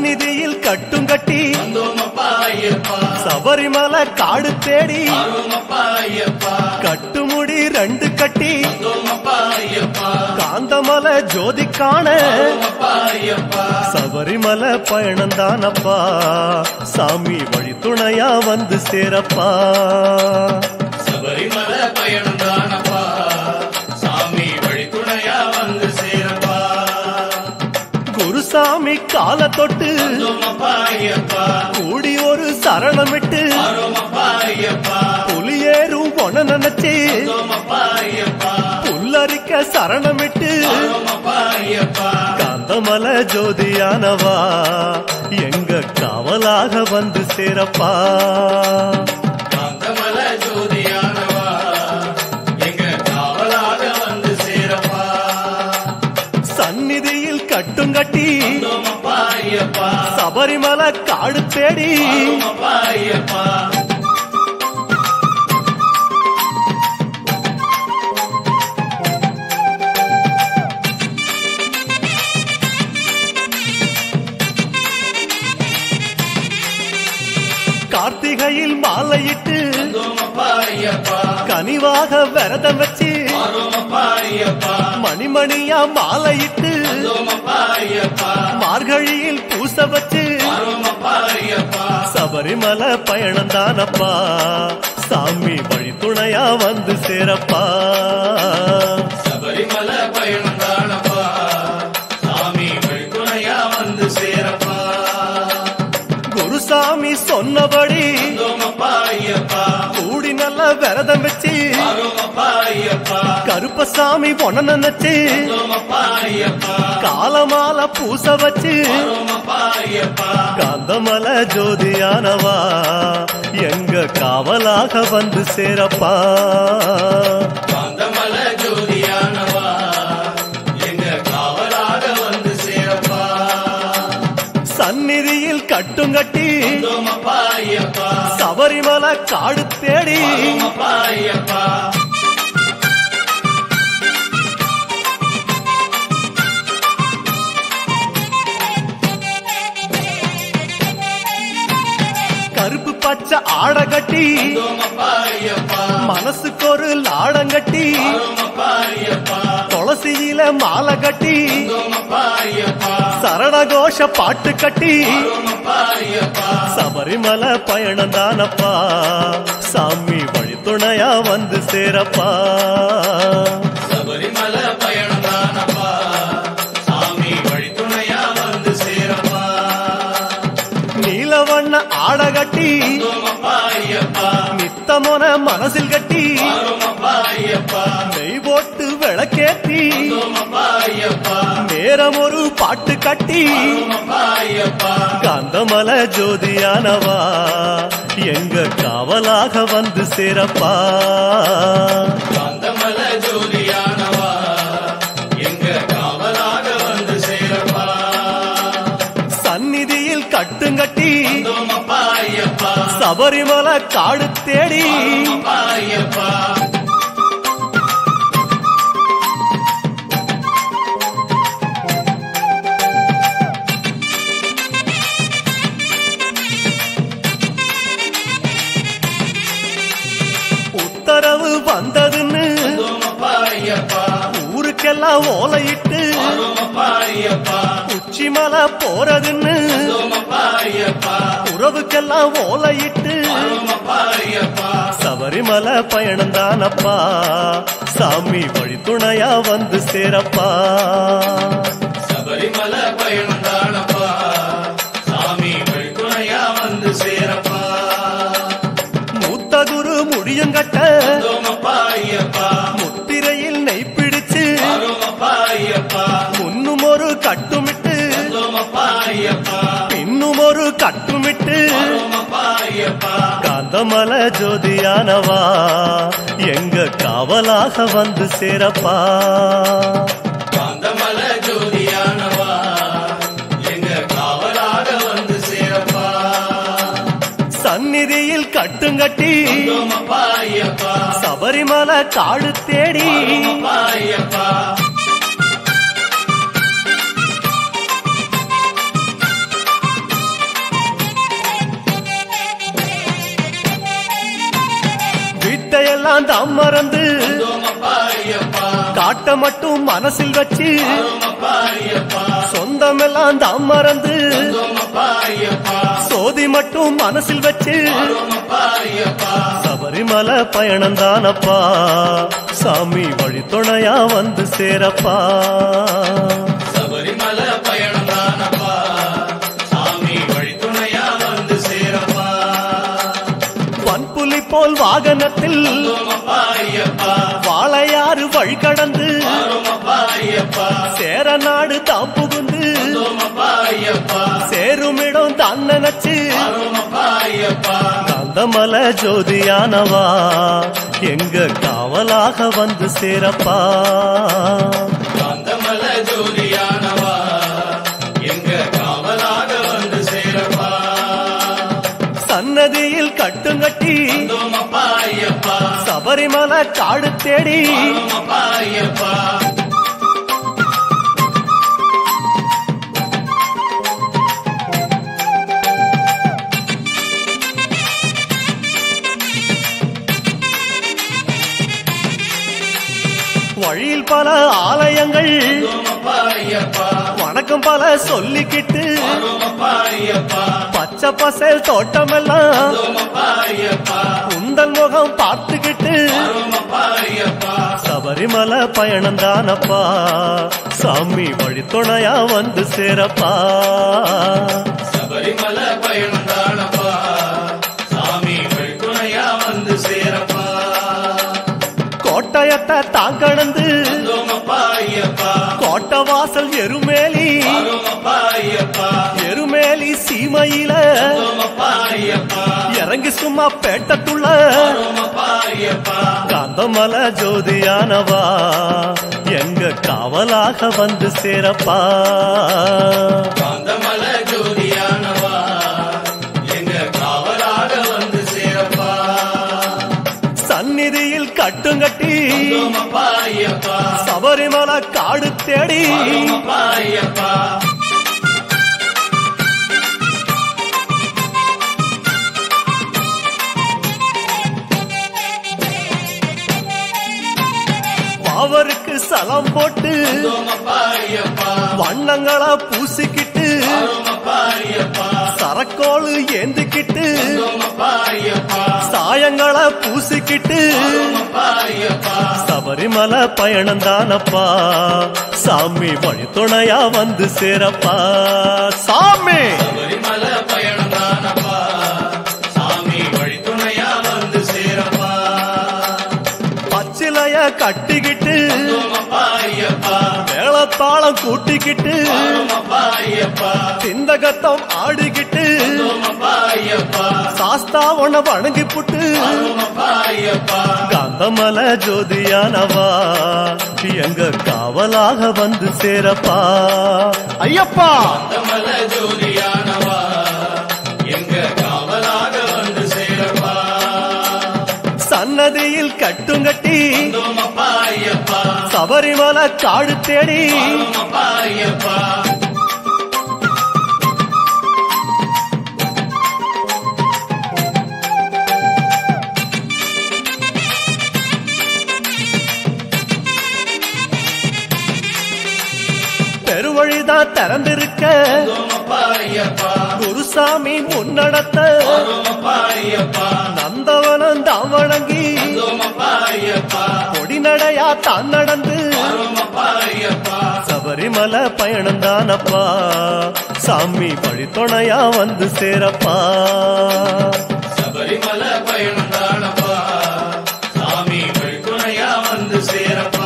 சந்நிதியில் கட்டும் கட்டி வந்தோமப்பா ஐயப்பா சபரிமலை காடு தேடி வரோமப்பா ஐயப்பா கட்டுமுடி ரெண்டு கட்டி வந்தோமப்பா ஐயப்பா காந்தமலை ஜோதி காண வரோமப்பா ஐயப்பா சபரிமலை பயணம் தானப்பா சாமி வழி துணையா வந்து சேரப்பா சபரிமலை பயணம் தானப்பா சாமி வழித்துணையா வந்து சேரப்பா குருசாமி கால தொட்டு வந்தோமப்பா ஐயப்பா கூடி ஒரு சரணமிட்டு வரோமப்பா ஐயப்பா புலியேறும் பொன நினைச்சு வந்தோமப்பா ஐயப்பா புல்லரிக்க சரணமிட்டு வரோமப்பா ஐயப்பா காந்தமல ஜோதியானவா எங்க காவலாக வந்து சேரப்பா காந்தமல ஜோதியானவா எங்க காவலாக வந்து சேரப்பா சந்நிதியில் கட்டும் கட்டி வந்தோமப்பா ஐயப்பா சபரிமலை காடு தேடி வரோமப்பா ஐயப்பா கார்த்திகையில் மாலையிட்டு வந்தோமப்பா ஐயப்பா கனிவாக விரதம் வச்சு வரோமப்பா ஐயப்பா மணிமணியா மாலையிட்டு வந்தோமப்பா ஐயப்பா மார்கழியில் பூச வச்சு வரோமப்பா ஐயப்பா சபரிமலை பயணம் தானப்பா சாமி வழி துணையா வந்து சேரப்பா சபரிமலை பயணம் தானப்பா சாமி வழித்துணையா வந்து சேரப்பா குருசாமி சொன்னபடி வந்தோமப்பா ஐயப்பா கூடி நல்ல விரதம் வச்சு வரோமப்பா ஐயப்பா கருப்பசாமி பொண்ண நினைச்சு வந்தோமப்பா ஐயப்பா காலமால பூச வச்சு வரோமப்பா ஐயப்பா காந்தமல ஜோதியானவா எங்க காவலாக வந்து சேரப்பா காந்தமல ஜோதியானவா எங்க காவலாக வந்து சேரப்பா சந்நிதியில் கட்டும் கட்டி வந்தோமப்பா ஐயப்பா சபரிமலை காடு தேடி வரோமப்பா ஐயப்பா கருப்பு பச்சை ஆட கட்டி வந்தோமப்பா ஐயப்பா மனசுக்கு ஒரு லாடம் கட்டி வரோமப்பா ஐயப்பா துளசியில மாலை கட்டி வந்தோமப்பா ஐயப்பா சரணகோஷ பாட்டு கட்டி வரோமப்பா ஐயப்பா சபரிமலை பயணம் தானப்பா சாமி வழி துணையா வந்து சேரப்பா சபரிமலை பயணம் தானப்பா சாமி வழித்துணையா வந்து சேரப்பா நீலவண்ண ஆட கட்டி வந்தோமப்பா ஐயப்பா நித்தமொன மனசில் கட்டி வரோமப்பா ஐயப்பா நெய் போட்டு விளக்கேத்தி வந்தோமப்பா ஐயப்பா நேரம் ஒரு பாட்டு கட்டி வரோமப்பா ஐயப்பா காந்தமல ஜோதியானவா எங்க காவலாக வந்து சேரப்பா காந்தமல ஜோதியானவா எங்க காவலாக வந்து சேரப்பா சந்நிதியில் கட்டுங்கட்டி வந்தோமப்பா ஐயப்பா சபரிமலை காடு தேடி வரோமப்பா ஐயப்பா உத்தரவு வந்ததுன்னு வந்தோமப்பா ஐயப்பா ஊருக்கெல்லாம் ஓலையிட்டு வரோமப்பா ஐயப்பா உச்சிமலை போறதுன்னு வந்தோமப்பா ஐயப்பா உறவுக்கெல்லாம் ஓலையிட்டு வரோமப்பா ஐயப்பா சபரிமலை பயணம் தானப்பா சாமி வழி துணையா வந்து சேரப்பா சபரிமலை பயணம் தானப்பா சாமி வழித்துணையா வந்து சேரப்பா மூத்த குரு முடியங்கட்ட வந்தோமப்பா ஐயப்பா முத்திரையில் நெய் பிடிச்சு வரோமப்பா ஐயப்பா முன்னும் ஒரு கட்டுமிட்டு வந்தோமப்பா ஐயப்பா பின்னும் ஒரு கட்டுமிட்டு வரோமப்பா ஐயப்பா காந்தமல ஜோதியானவா எங்க காவலாக வந்து சேரப்பா காந்தமல ஜோதியானவா எங்க காவலாக வந்து சேரப்பா சந்நிதியில் கட்டுங்கட்டி வந்தோமப்பா ஐயப்பா சபரிமலை காடு தேடி வரோமப்பா ஐயப்பா சொந்தமெல்லாம் தம் மறந்து வந்தோமப்பா ஐயப்பா காட்ட மட்டும் மனசில் வச்சு வந்தோமப்பா ஐயப்பா சொந்தமெல்லாம் தம் மறந்து வந்தோமப்பா ஐயப்பா சோதி மட்டும் மனசில் வச்சு வந்தோமப்பா ஐயப்பா சபரிமலை பயணம் தானப்பா சாமி வழித்துணையா வந்து சேரப்பா சபரிமலை பயணம் தானப்பா சாமி வழித்துணையா வந்து சேரப்பா வன்புலி போல் வாகனத்தில் வந்தோமப்பா ஐயப்பா வாழையாறு வழி கடந்து வந்தோமப்பா ஐயப்பா சேர நாடு தாம் புகுந்து வந்தோமப்பா ஐயப்பா சேருமிடம் தான் நினைச்சு வந்தோமப்பா ஐயப்பா காந்தமல ஜோதியானவா எங்க காவலாக வந்து சேரப்பா காந்தமல ஜோதியானவா எங்க காவலாக வந்து சேரப்பா சன்னதியில் கட்டுங்கட்டி வந்தோமப்பா ஐயப்பா சபரிமலை காடு தேடி வந்தோமப்பா ஐயப்பா வழியில் பல ஆலயங்கள் வந்தோமப்பா ஐயப்பா வணக்கம் பல சொல்லிக்கிட்டு வந்தோமப்பா ஐயப்பா பச்சை பசேல் தோட்டமெல்லாம் வந்தோமப்பா ஐயப்பா உந்தன் முகம் பார்த்துக்கிட்டு வந்தோமப்பா ஐயப்பா சபரிமலை பயணம் தானப்பா சாமி வழித்துணையா வந்து சேரப்பா சபரிமலை பயணம் தானப்பா சாமி வழித்துணையா வந்து சேரப்பா கோட்டயத்தை தான் கடந்து வந்தோமப்பா ஐயப்பா கோட்டை வாசல் எருமேலி வந்தோமப்பா ஐயப்பா எருமேலி சீமையில வந்தோமப்பா ஐயப்பா இறங்கி சும்மா பேட்டத்துள்ள வந்தோமப்பா ஐயப்பா காந்தமல ஜோதியானவா எங்க காவலாக வந்து சேரப்பா காந்தமல ஜோதியானவா எங்க காவலாக வந்து சேரப்பா சந்நிதியில் கட்டுங்கட்டி வந்தோமப்பா ஐயப்பா சபரிமலை காடு தேடி வந்தோமப்பா ஐயப்பா பாவருக்கு சலம் போட்டு வந்தோமப்பா ஐயப்பா வண்ணங்களா பூசிக்கிட்டு வந்தோமப்பா ஐயப்பா சரக்கோளு ஏந்திக்கிட்டு வந்தோமப்பா ஐயப்பா சாயங்களா பூசிக்கிட்டு வந்தோமப்பா ஐயப்பா சபரிமலை பயணம் தானப்பா சாமி வழித்துணையா வந்து சேரப்பா சாமி சபரிமலை பயணம் தானப்பா சாமி வழித்துணையா வந்து சேரப்பா பச்சிலைய கட்டிக்கிட்டு வந்தோமப்பா ஐயப்பா மேளத்தாளம் கூட்டிக்கிட்டு வந்தோமப்பா ஐயப்பா சிந்தகத்தம் ஆடிக்கிட்டு வந்தோமப்பா ஐயப்பா சாஸ்தா உன வணங்கி புட்டு வந்தோமப்பா ஐயப்பா காந்தமல ஜோதியானவா எங்க காவலாக வந்து சேரப்பா ஐயப்பா காந்தமல ஜோதியானவா எங்க காவலாக வந்து சேரப்பா சன்னதியில் கட்டுங்கட்டி வந்தோமப்பா ஐயப்பா சபரிமலை காடு தேடி வந்தோமப்பா ஐயப்பா பெருவழிதான் திறந்திருக்க வந்தோமப்பா ஐயப்பா குருசாமி முன்னடத்த வந்தோமப்பா ஐயப்பா நந்தவனம் தான் வணங்கி வந்தோமப்பா ஐயப்பா கொடிநடையா தான் நடந்து வந்தோமப்பா ஐயப்பா சபரிமலை பயணம் தானப்பா சாமி வழித்துணையா வந்து சேரப்பா சபரிமலை பயணம் தானப்பா சாமி வழித்துணையா வந்து சேரப்பா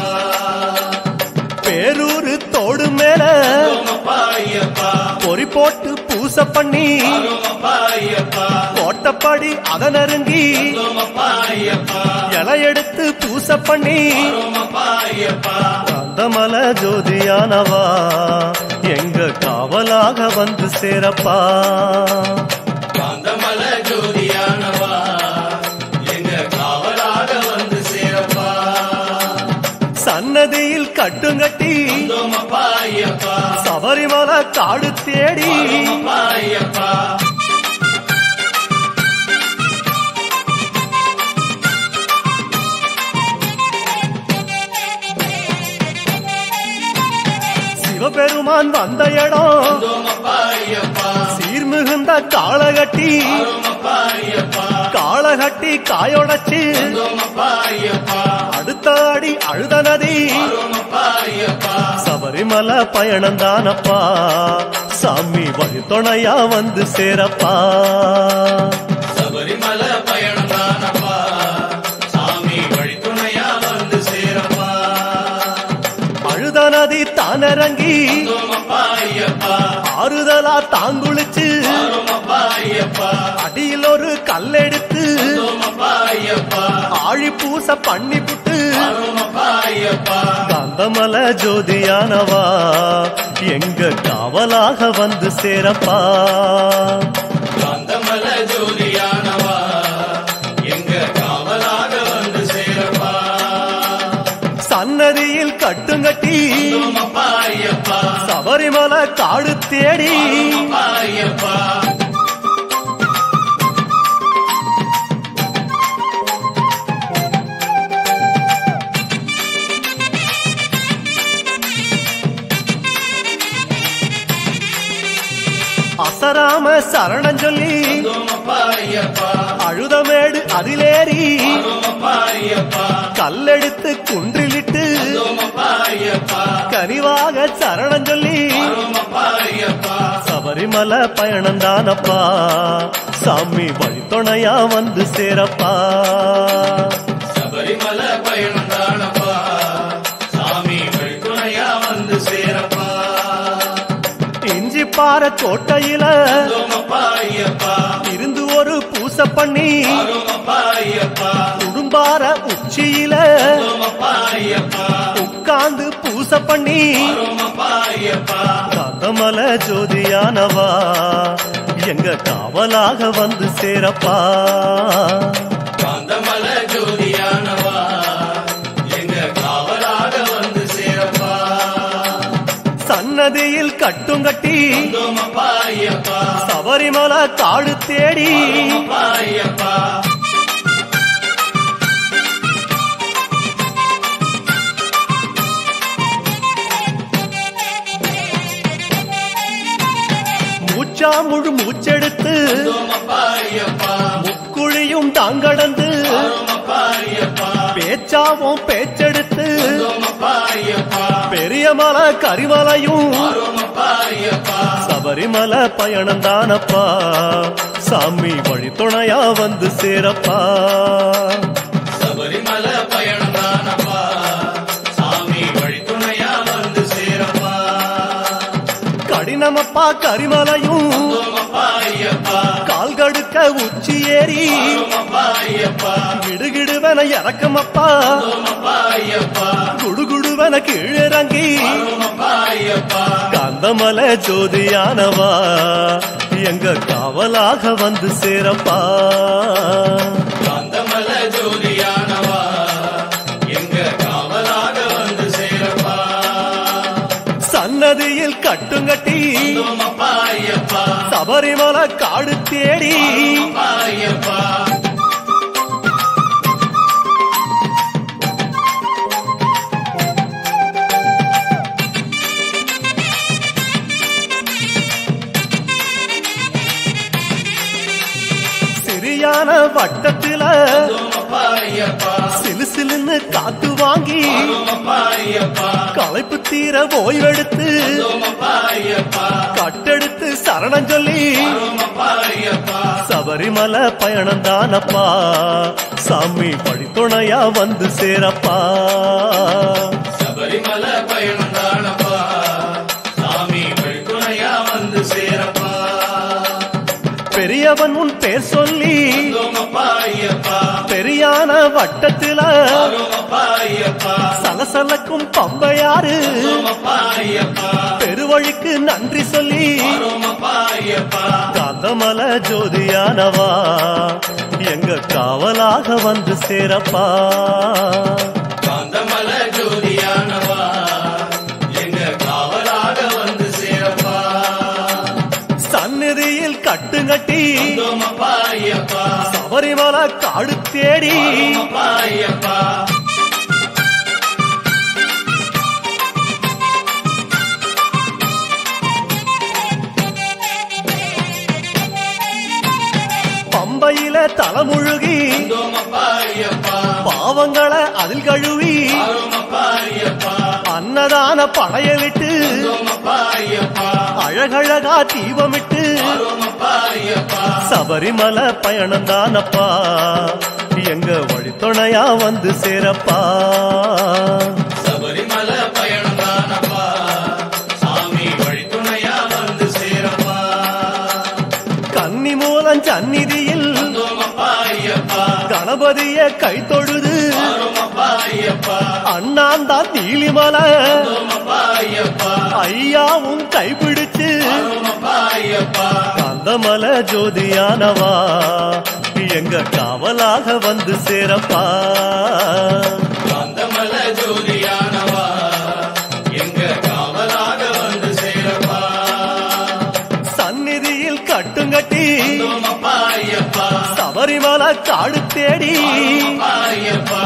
பேரூரு தோடு மேல வந்தோமப்பா ஐயப்பா பொறி போட்டு பூச பண்ணி வந்தோமப்பா ஐயப்பா கோட்டப்படி அத நெருங்கி வந்தோமப்பா ஐயப்பா இலை எடுத்து பூச பண்ணி வந்தோமப்பா ஐயப்பா காந்தமல ஜோதியானவா எங்க காவலாக வந்து சேரப்பா காந்தமல ஜோதியானவா எங்க காவலாக வந்து சேரப்பா சன்னதியில் கட்டுங்கட்டி வந்தோமப்பா ஐயப்பா சபரிமலை காடு தேடி வந்தோமப்பா ஐயப்பா வந்த இடம் வந்தோமப்பா ஐயப்பா சீர்மிகுந்த காளகட்டி வரோமப்பா ஐயப்பா காளகட்டி காயொடச்சு வந்தோமப்பா ஐயப்பா அடுத்த அடி அழுத நதி வரோமப்பா ஐயப்பா சபரிமலை பயணம் தானப்பா சாமி வழித்துணையா வந்து சேரப்பா சபரிமலை பயணம் தானப்பா சாமி வழித்துணையா வந்து சேரப்பா அழுத நதி தானிறங்கி வந்தோமப்பா ஐயப்பா ஆறுதலா தாங்குளிச்சு வரோமப்பா ஐயப்பா அடியில் ஒரு கல்லெடுத்து வந்தோமப்பா ஐயப்பா ஆழி பூச பண்ணி புட்டு வரோமப்பா ஐயப்பா காந்தமல ஜோதியானவா எங்க காவலாக வந்து சேரப்பா காந்தமல ஜோதியானவா எங்க காவலாக வந்து சேரப்பா சன்னதியில் கட்டுங்கட்டி வந்தோமப்பா ஐயப்பா சபரிமலை காடு தேடி வரோமப்பா ஐயப்பா அசராம சரணம் சொல்லி வந்தோமப்பா ஐயப்பா அழுதமேடு அதிலேறி வரோமப்பா ஐயப்பா கல்லெடுத்து குன்றிலிட்டு வந்தோமப்பா ஐயப்பா கனிவாக சரணம் சொல்லி வரோமப்பா ஐயப்பா சபரிமலை பயணம் தானப்பா சாமி வழித்துணையா வந்து சேரப்பா சபரிமலை பயணம் தானப்பா சாமி வழித்துணையா வந்து சேரப்பா இஞ்சி பாற கோட்டையில வந்தோமப்பா ஐயப்பா இருந்து ஒரு பூச பண்ணி வரோமப்பா ஐயப்பா குடும்பார உச்சியில வந்தோமப்பா ஐயப்பா உட்கார்ந்து பூச பண்ணி வரோமப்பா ஐயப்பா காந்தமல ஜோதியானவா எங்க காவலாக வந்து சேரப்பா காந்தமல ஜோதியானவா எங்க காவலாக வந்து சேரப்பா சன்னதியில் கட்டுங்கட்டி வந்தோமப்பா ஐயப்பா சபரிமலை காடு தேடி வரோமப்பா ஐயப்பா மூச்சா முழு மூச்செடுத்து வந்தோமப்பா ஐயப்பா முக்குழியும் தாங்கடந்து வரோமப்பா ஐயப்பா பேச்சாவும் பேச்செடுத்து வந்தோமப்பா ஐயப்பா பெரிய மலை கரிமலையும் வரோமப்பா ஐயப்பா சபரிமலை பயணம் தானப்பா சாமி வழித்துணையா வந்து சேரப்பா சபரிமலை பயணம் தானப்பா சாமி வழித்துணையா வந்து சேரப்பா கடினமப்பா கரிமலையும் வந்தோமப்பா ஐயப்பா கால்கடுக்க உச்சி ஏறி வரோமப்பா ஐயப்பா கிடுகிடுவன இறக்கமப்பா வந்தோமப்பா ஐயப்பா குடுகுடுவன கீழிறங்கி வரோமப்பா ஐயப்பா காந்தமல ஜோதியானவா எங்க காவலாக வந்து சேரப்பா காந்தமல ஜோதியானவா எங்க காவலாக வந்து சேரப்பா சன்னதியில் கட்டுங்கட்டி வந்தோமப்பா ஐயப்பா சபரிமலை காடு தேடி வரோமப்பா ஐயப்பா சிறியான வட்டத்தில வந்தோமப்பா ஐயப்பா சிலு சிலுன்னு காத்து வாங்கி வரோமப்பா ஐயப்பா களைப்பு தீர ஓய்வெடுத்து வந்தோமப்பா ஐயப்பா கட்டெடுத்து சரணம் சொல்லி வரோமப்பா ஐயப்பா சபரிமலை பயணம் தானப்பா சாமி வழித்துணையா வந்து சேரப்பா சபரிமலை பயணம் தானப்பா சாமி வழித்துணையா வந்து சேரப்பா பெரியவன் உன் பேர் சொல்லி வந்தோமப்பா ஐயப்பா பெரியான வட்டத்தில வரோமப்பா ஐயப்பா சலசலக்கும் பம்பையாறு வரோமப்பா ஐயப்பா பெருவழிக்கு நன்றி சொல்லி வரோமப்பா ஐயப்பா காந்தமல ஜோதியானவா எங்க காவலாக வந்து சேரப்பா காந்தமல ஜோதியானவா எங்க காவலாக வந்து சேரப்பா சந்நிதியில் கட்டுங்கட்டி வந்தோமப்பா ஐயப்பா சபரிமலை காடு தேடி வரோமப்பா ஐயப்பா பம்பையில தலைமுழுகி வந்தோமப்பா ஐயப்பா பாவங்களை அதில் கழுவி ஆரோமப்பா ஐயப்பா அன்னதான படையலிட்டு வந்தோமப்பா ஐயப்பா அழகழகா தீபமிட்டு ஆரோமப்பா ஐயப்பா சபரிமலை பயணம் தானப்பா எங்க வழித்துணையா வந்து சேரப்பா சபரிமலை பயணம் தானப்பா சாமி வழித்துணையா வந்து சேரப்பா கன்னி மூலம் சந்நிதியில் வந்தோமப்பா ஐயப்பா கணபதிய கை தொழுது ஆரோமப்பா ஐயப்பா அண்ணாந்தான் நீலிமலை வந்தோமப்பா ஐயப்பா ஐயாவும் கைப்பிடிச்சு ஆரோமப்பா ஐயப்பா கந்தமல ஜோதியானவா எங்க காவலாக வந்து சேரப்பா காந்தமல ஜோதியானவா எங்க காவலாக வந்து சேரப்பா சந்நிதியில் கட்டுங்கட்டி வந்தோமப்பா ஐயப்பா சபரிமலை காடு தேடி ஆரோமப்பா ஐயப்பா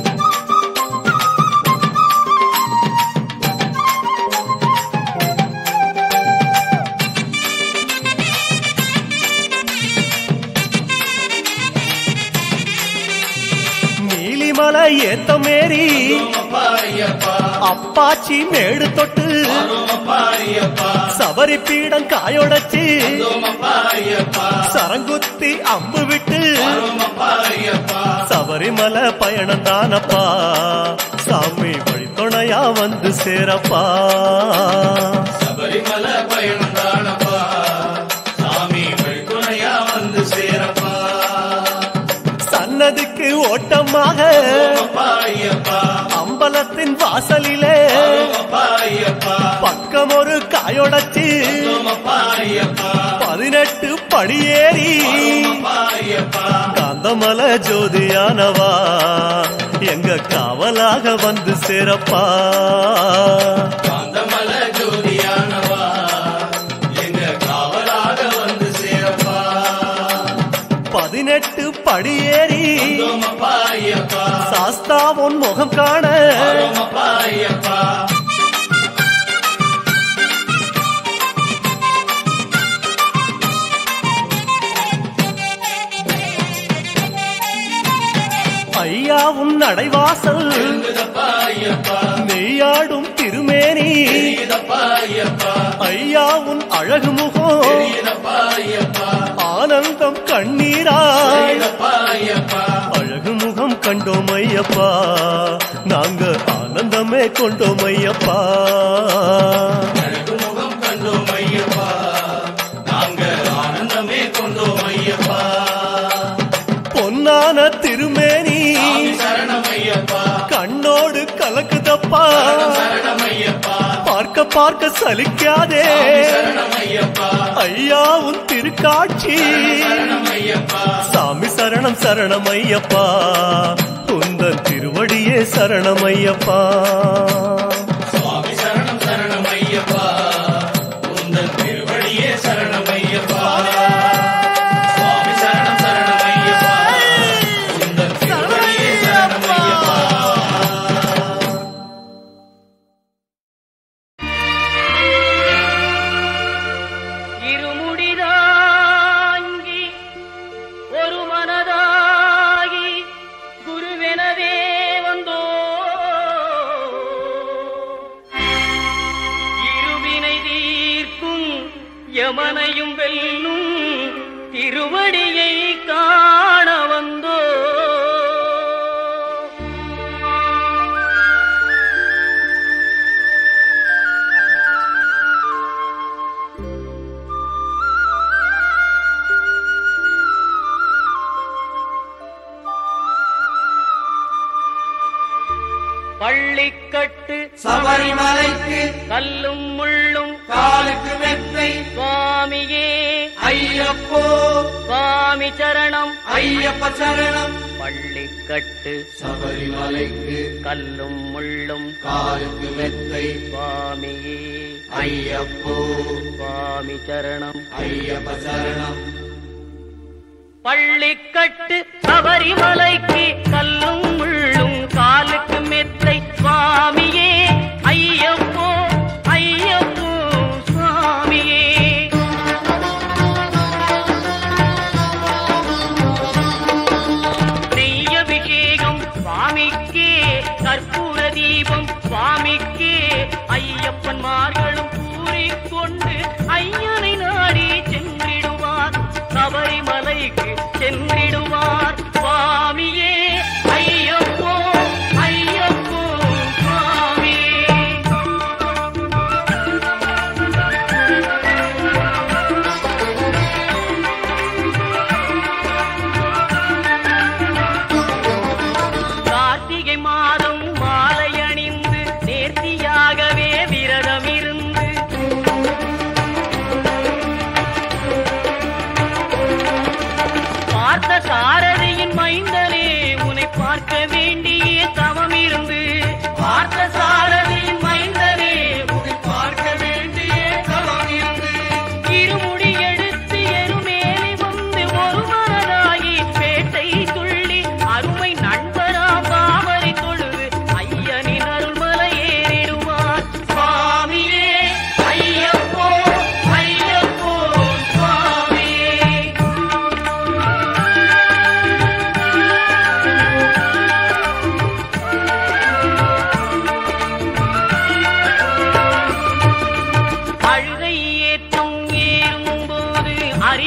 நீலிமலை ஏத்த மேரி வந்தோமப்பா ஐயப்பா அப்பாச்சி மேடு தொட்டு ஆரோமப்பா ஐயப்பா சபரி பீடம் காயொடச்சு வந்தோமப்பா ஐயப்பா சரங்குத்தி அம்பு விட்டு ஆரோமப்பா ஐயப்பா சபரிமலை பயணம் தானப்பா சாமி வழித்துணையா வந்து சேரப்பா சபரிமலை பயணம் தானப்பா சாமி வழித்துணையா வந்து சேரப்பா சன்னதிக்கு ஓட்டமாக ஆரோமப்பா ஐயப்பா அம்பலத்தின் வாசலிலே ஆரோமப்பா ஐயப்பா பக்கம் ஒரு காயொடச்சு வந்தோமப்பா ஐயப்பா பதினெட்டு படியேறி ஆரோமப்பா ஐயப்பா காந்தமல ஜோதியானவா எங்க காவலாக வந்து சேரப்பா காந்தமல ஜோதியானவா எங்க காவலாக வந்து சேரப்பா பதினெட்டு படியேறி வந்தோமப்பா ஐயப்பா சாஸ்தா உன் முகம் காண ஆரோமப்பா ஐயப்பா ஐயா உன் நடைவாசல் எழுந்ததப்பா ஐயப்பா நெய்யாடும் திருமேனி தெரியுதப்பா ஐயப்பா ஐயா உன் அழகு முகம் தெரியுதப்பா ஐயப்பா ஆனந்தம் கண்ணீராய் தெரியுதப்பா ஐயப்பா அழகு முகம் கண்டோம் ஐயப்பா நாங்க ஆனந்தமே கொண்டோம் ஐயப்பா அழகு முகம் கண்டோம் ஐயப்பா நாங்க ஆனந்தமே கொண்டோம் ஐயப்பா பொன்னான திருமேனி சாமி சரணம் ஐயப்பா கண்ணோடு கலக்குதப்பா சரணம் ஐயப்பா பார்க்க பார்க்க சலிக்காதே சாமி சரணம் ஐயப்பா ஐயா உன் திருக்காட்சி சரணம் ஐயப்பா சாமி சரணம் சரணம் ஐயப்பா உந்தன் திருவடியே சரணம் ஐயப்பா சுவாமி சரணம் சரணம் ஐயப்பா உந்தன் திருவடியே சரணம் ஐயப்பா சுவாமி சரணம் சரணம் ஐயப்பா உந்தன் திருவடியே சரணம் ஐயப்பா இருமுடிதாங்கி ஒரு மனதாகி குருவெனவே வந்தோ இருவினை தீர்க்கும் யமனையும் வெல்லும் திருவடியை காண வந்தோ பள்ளிக்கட்டு சபரிமலைக்கு கல்லும் முள்ளும் காலுக்கு மெத்தை சுவாமியே ஐயப்போ சுவாமி சரணம் ஐயப்ப சரணம் பள்ளிக்கட்டு சபரிமலைக்கு கல்லும் முள்ளும் காலுக்கு மெத்தை சுவாமியே ஐயப்போ சுவாமி சரணம் ஐயப்ப சரணம் பள்ளிக்கட்டு சபரிமலைக்கு கல்லும் முள்ளும் காலுக்கு மெத்தை சுவாமியே ஐயப்போ ஐயப்போ சுவாமியே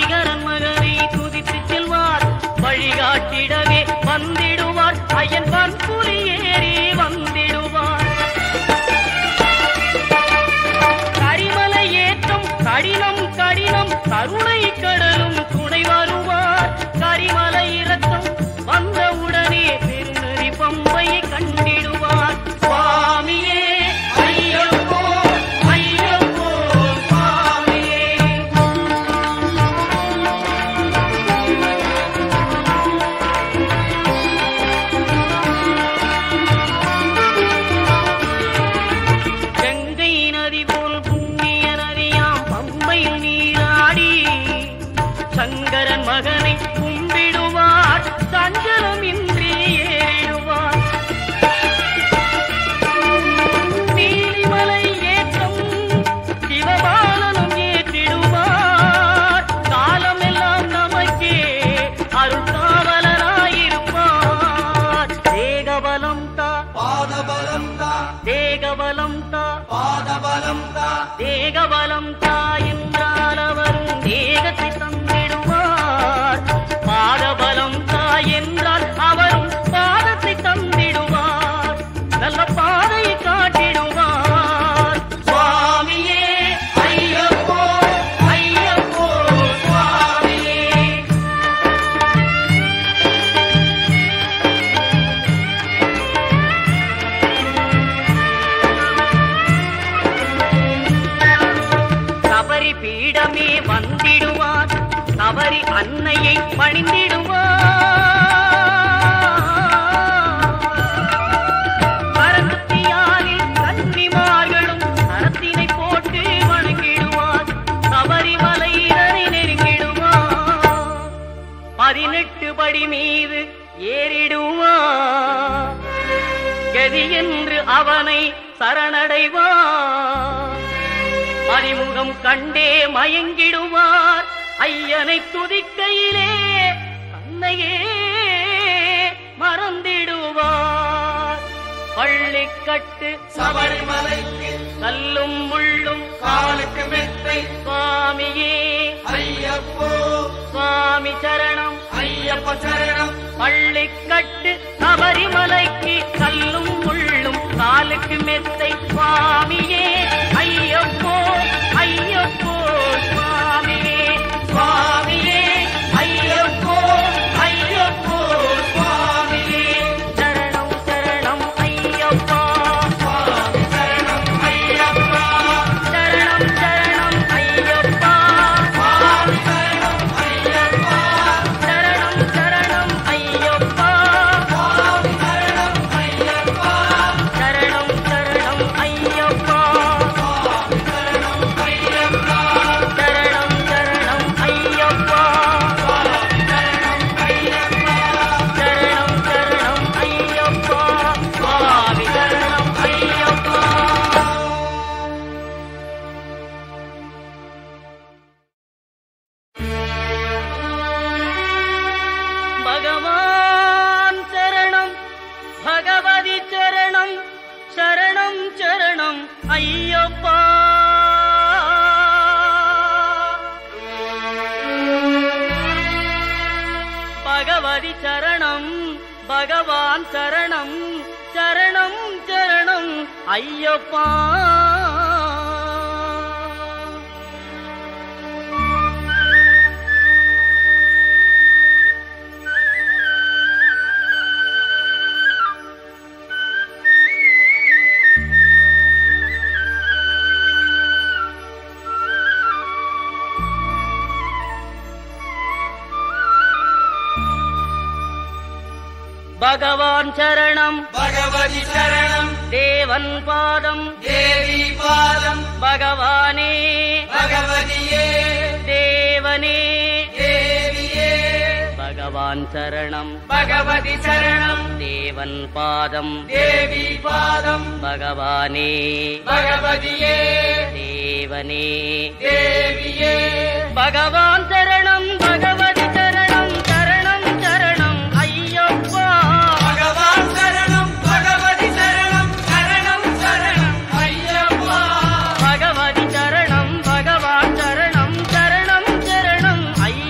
ஹரிகரன் மகனை துதித்து செல்வார் வழிகாட்டிடவே வந்திடுவார் ஐயன் பன்புலி ஏறி வந்திடுவார் கரிமலை ஏற்றம் கடினம் கடினம் கருணை கடலும் துணை வருவார் கரிமலை இறக்கம் வந்தவுடனே பெருநெறி பம்பை கண்டிடுவார் சுவாமியே ஐயப்போ ஐயப்போ சுவாமியே கங்கை நதி போல் புண்ணிய நதியாம் பம்பையில் நீராடி சங்கரன் மகனை கும்பிடுவார் சஞ்சலமின்றி ஏறிடுவார் நீலிமலை ஏற்றம் சிவபாலனும் ஏற்றிடுவார் காலமெல்லாம் நமக்கே அருள்காவலராயிருப்பார் தேகபலம் தா பாதபலம் தா தேகபலம் தா பாதபலம் தா தேகபலம் தாயென்றால் அவரும் தேகத்தை தந்திடுவார் பாதபலம் தாயென்றால் அவரும் பாதத்தை தந்திடுவார் நல்ல பாதையை காட்டிடுவார் சுவாமியே ஐயப்போ ஐயப்போ சுவாமியே சபரி பீடமே வந்திடுவார் சபரி அன்னையை பணிந்திடுவார் கரகுத்தியாரில் கன்னிமார்களும் கரத்தினை போட்டு வணங்கிடுவார் சபரிமலையினரை நெருங்கிடுவார் பதினெட்டு படி மீது ஏறிடுவார் கதி என்று அவனை சரணடைவார் அறிமுகம் கண்டே மயங்கிடுவார் ஐயனை துதிக்கையிலே தன்னையே மறந்திடுவார் பள்ளிக்கட்டு சபரிமலைக்கு கல்லும் முள்ளும் காலுக்கு மெத்தை சுவாமியே ஐயப்போ சுவாமி சரணம் ஐயப்ப சரணம் பள்ளிக்கட்டு சபரிமலைக்கு கல்லும் முள்ளும் காலுக்கு மெத்தை சுவாமியே ஐயப்போ ஐயப்போ சுவாமியே சுவாமியே ஐயப்போ ஐயப்போ சுவாமியே சரணம் சரணம் ஐயப்பா சுவாமி சரணம் ஐயப்பா சரணம் சரணம் ஐயப்பா சுவாமி சரணம் ஐயப்பா சரணம் சரணம் ஐயப்பா சுவாமி சரணம் ஐயப்பா சரணம் சரணம் ஐயப்பா சுவாமி சரணம் ஐயப்பா சரணம் சரணம் ஐயப்பா சுவாமி சரணம் ஐயப்பா சரணம் சரணம் ஐயப்பா சுவாமி சரணம் ஐயப்பா பகவான் சரணம் பகவதி சரணம் சரணம் சரணம் ஐயப்பா பகவதி சரணம் பகவான் சரணம் சரணம் சரணம் ஐயப்பா பகவான் சரணம் பகவதி சரணம் தேவன் பாதம் தேவி பாதம் பகவானே பகவதியே தேவனே தேவியே பகவான் சரணம் பகவதி சரணம் தேவன் பாதம் தேவி பாதம் பகவானே பகவதியே தேவனே தேவியே பகவான் சரணம் பகவதி சரணம் சரணம் சரணம் ஐயப்பா பகவான் சரணம் பகவதி சரணம் சரணம் சரணம் ஐயப்பா பகவதி சரணம் பகவான் சரணம் சரணம் சரணம் ஐயப்பா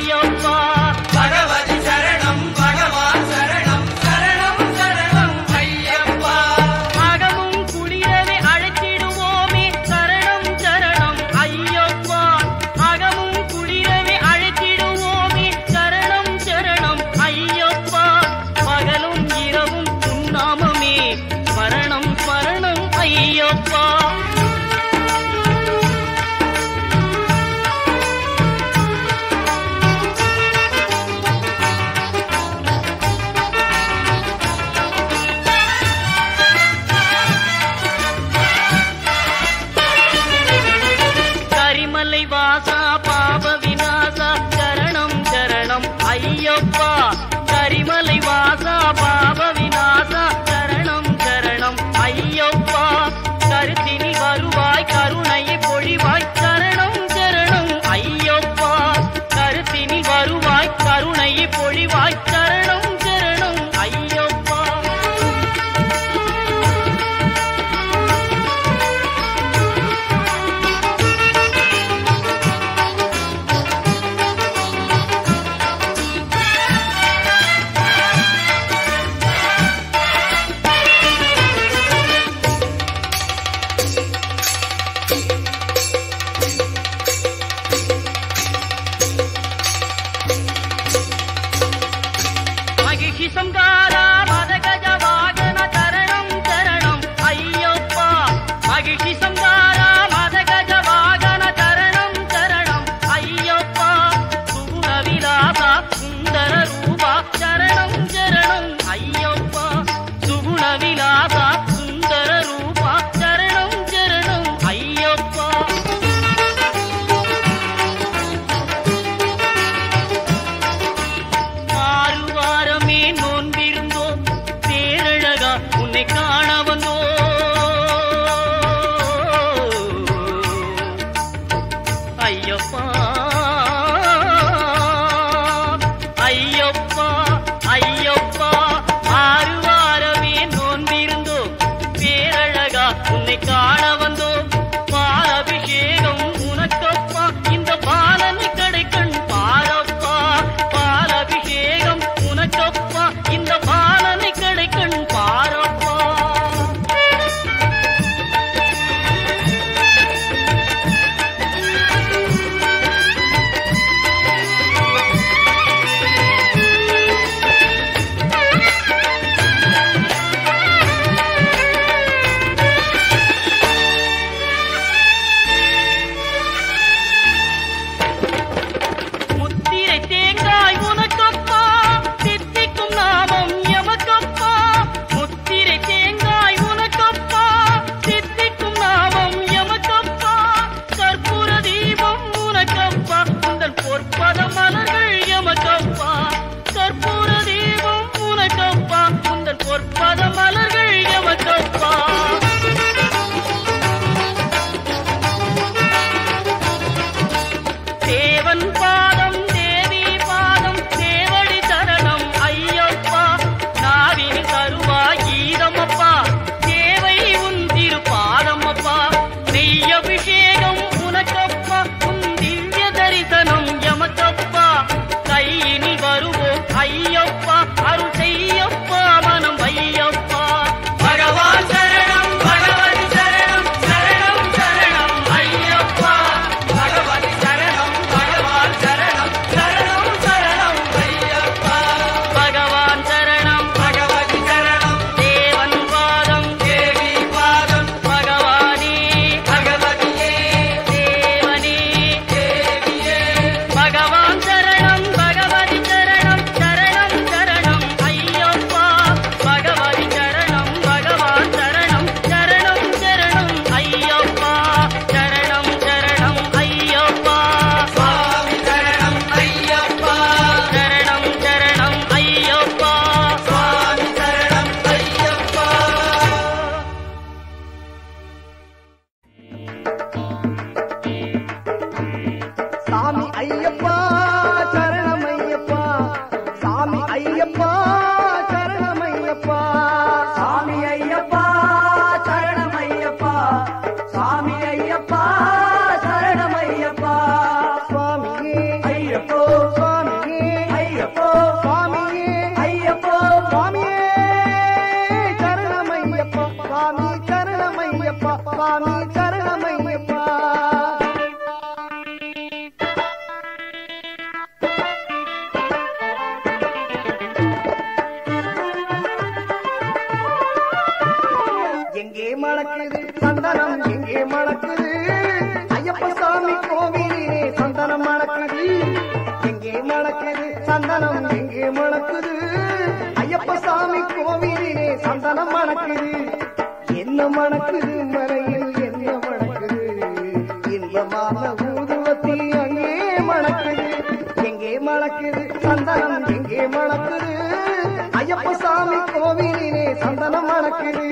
மணக்குது சந்தனம் எங்கே மணக்குது ஐயப்ப சாமி கோவிலிலே சந்தனம் மணக்குது எங்கே மணக்குது சந்தனம் எங்கே மணக்குது ஐயப்ப சாமி கோவிலிலே சந்தனம் மணக்குது என்ன மணக்குது மலையில் என்ன மணக்குது இன்பமான ஊதுவத்தி அங்கே மணக்குது எங்கே மணக்குது சந்தனம் எங்கே மணக்குது ஐயப்ப சாமி கோவிலிலே சந்தனம் மணக்குது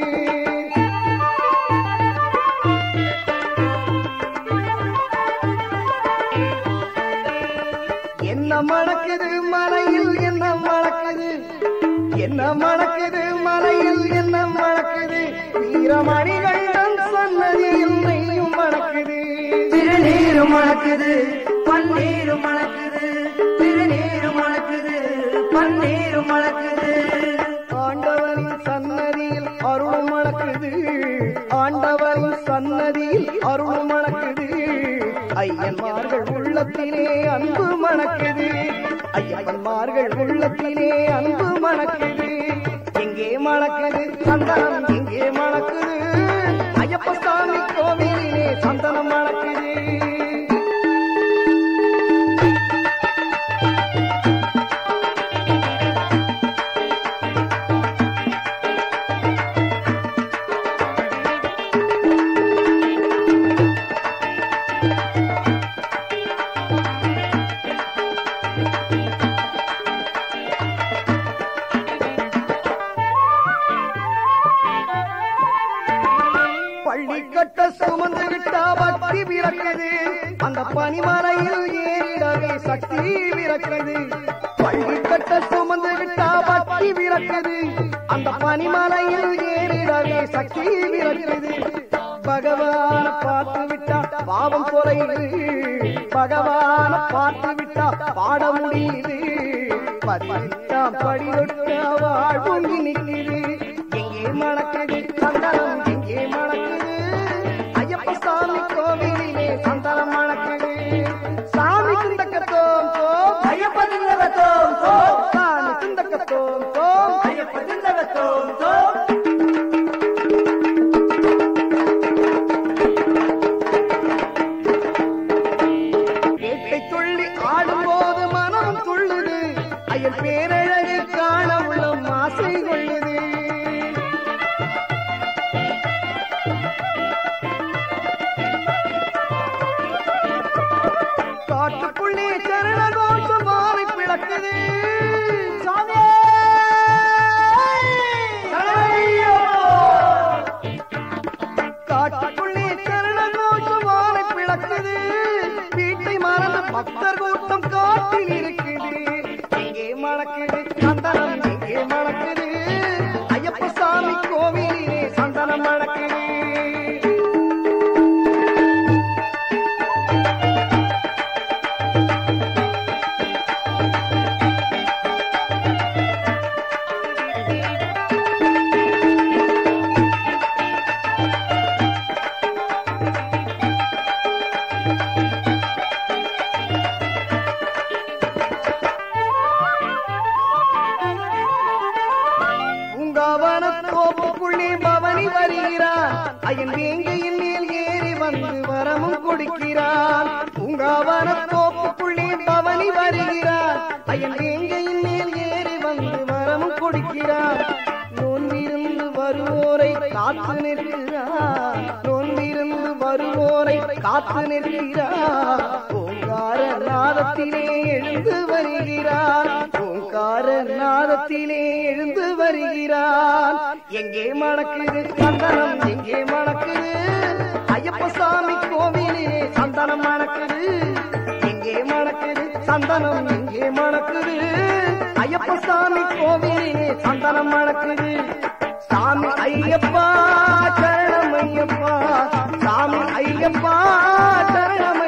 என்ன மணக்குது மலையில் என்ன மணக்குது என்ன மணக்குது மலையில் என்ன மணக்குது வீரமணிகண்டன் சன்னதியில் நெய்யும் மணக்குது திருநீரு மணக்குது பன்னீரு மணக்குது திருநீரு மணக்குது பன்னீரு மணக்குது ஆண்டவரின் சன்னதியில் அருள் மணக்குது ஆண்டவரின் சன்னதியில் அருள் மணக்குது ஐயன்மார்கள் உள்ளத்திலே அன்பு மணக்குது ஐயன்மார்கள் உள்ளத்திலே அன்பு மணக்குது எங்கே மணக்குது சந்தனம் எங்கே மணக்குது ஐயப்ப சாமி கோவிலிலே சந்தனம் மணக்குது பள்ளி கட்ட சுமந்து விட்டா பக்தி பிறக்குது அந்த பனிமலையில் ஏறிடவே சக்தி பிறக்குது பள்ளி கட்ட சுமந்து விட்டா பக்தி பிறக்குது அந்த பனிமலையில் ஏறிடவே சக்தி பிறக்குது பகவான பார்த்து விட்டா பாவம் குறையுது பகவான பார்த்து விட்டா பாட முடியுது பதினெட்டாம் படி தொட்ட வாழ்வும் நிற்குது எங்கே மணக்குது சந்தனம் எங்கே மணக்குது ஐயப்ப சாமி கோவிலிலே சந்தனம் மணக்குது சாமி குந்தக்கத்தோம் தோம் ஐயப்ப திண்டகத்தோம் தோம் சாமி குந்தக்கத்தோம் தோம் ஐயப்ப திண்டகத்தோம் தோம் வேட்டை துள்ளி ஆடும்போது மனம் துள்ளுது அயல் பேரழகு காண உள்ளம் ஆசை கொள்ளுது காட்டுக்குள்ளே சரண கோஷம் மாறி பிளக்குது சாமியே காட்டுக்குள்ளே சரண கோஷம் மாறி பிளக்குது வீட்டை மறந்து பக்தர் கூட்டம் காட்டில் இருக்குது எங்கே மணக்குது சந்தனம் எங்கே மணக்குது ஐயப்ப சாமி கோவிலிலே சந்தனம் மணக்குது பூங்காவன தோப்புக்குள்ளே பவனி வருகிறான் அயன் வேங்கையின் மேல் ஏறி வந்து வரமும் கொடுக்கிறான் பூங்காவன தோப்புக்குள்ளே பவனி வருகிறான் அயன் வேங்கையின் மேல் ஏறி வந்து வரமும் கொடுக்கிறான் நோன்பிருந்து வருவோரை காத்து நிற்கிறான் நோன்பிருந்து வருவோரை காத்து நிற்கிறான் ஓங்கார நாதத்திலே எழுந்து வருகிறான் ஓங்கார நாதத்திலே எழுந்து வருகிறான் எங்கே மணக்குது சந்தனம் எங்கே மணக்குது ஐயப்ப சாமி கோவிலே சந்தனம் மணக்குது எங்கே மணக்குது சந்தனம் எங்கே மணக்குது ஐயப்ப சாமி கோவிலே சந்தனம் மணக்குது சாமி ஐயப்பா சரணம் ஐயப்பா சாமி ஐயப்பா சரணம்